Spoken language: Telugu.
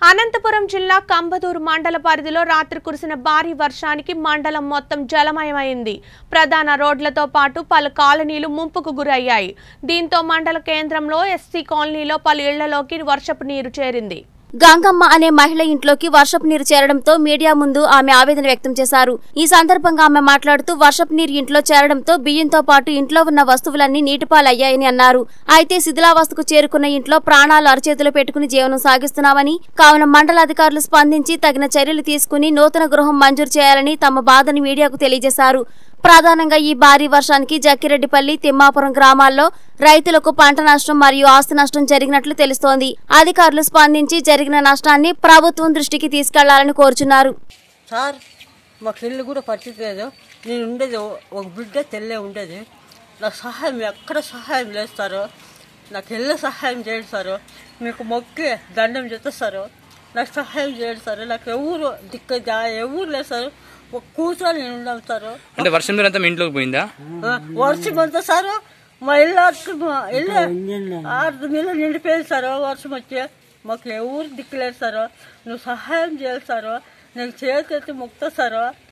అనంతపురం జిల్లా కంబదూరు మండల పరిధిలో రాత్రి కురిసిన భారీ వర్షానికి మండలం మొత్తం జలమయమైంది ప్రధాన రోడ్లతో పాటు పలు కాలనీలు ముంపుకు గురయ్యాయి దీంతో మండల కేంద్రంలో ఎస్సీ కాలనీలో పలు ఇళ్లలోకి వర్షపు నీరు చేరింది గంగమ్మ అనే మహిళ ఇంట్లోకి వర్షపు నీరు చేరడంతో మీడియా ముందు ఆమె ఆవేదన వ్యక్తం చేశారు ఈ సందర్భంగా ఆమె మాట్లాడుతూ వర్షపు నీరు ఇంట్లో చేరడంతో బియ్యంతో పాటు ఇంట్లో ఉన్న వస్తువులన్నీ నీటిపాలయ్యాయని అన్నారు అయితే శిథిలావస్థకు చేరుకున్న ఇంట్లో ప్రాణాలు అరచేతిలో పెట్టుకుని జీవనం సాగిస్తున్నామని కావున మండల అధికారులు స్పందించి తగిన చర్యలు తీసుకుని నూతన గృహం మంజూరు చేయాలని తమ బాధను మీడియాకు తెలియజేశారు ప్రధానంగా ఈ భారీ వర్షానికి జక్కిరెడ్డిపల్లి తిమ్మాపురం గ్రామాల్లో రైతులకు పంట నష్టం మరియు ఆస్తి నష్టం జరిగినట్లు తెలుస్తోంది అధికారులు స్పందించి జరిగిన నష్టాన్ని ప్రభుత్వం దృష్టికి తీసుకెళ్లాలని కోరుచున్నారు సార్ మాకు ఇల్లు కూడా పరిస్థితి లేదు నేను ఉండేది ఓ- ఒక బిడ్డ తెల్లే ఉండేది నాకు సహాయం ఎక్కడ సహాయం చేస్తారో నాకు ఇల్లు సహాయం చేయండి సారు మీకు మొక్కి దండం చేస్తారు నాకు సహాయం చేయండి సార్ నాకు ఎవరు దిక్కు జా- ఎవరు లేదు సార్ ఒక కూర్చొని నేను ఉన్నాం సారు అంటే వర్షం నీరు అంతా మీ ఇంట్లోకి పోయిందా ఆ, వర్షం అంతా సారు మా ఇల్లు అటు మా ఇల్లు ఆరు నీళ్ళు నిండిపోయింది సారు వర్షం వచ్చి మాకు ఎవరు దిక్కులేదు సారు నువ్వు సహాయం చేయాలి సారు నేను చేతి ఎత్తి మొక్తా సారు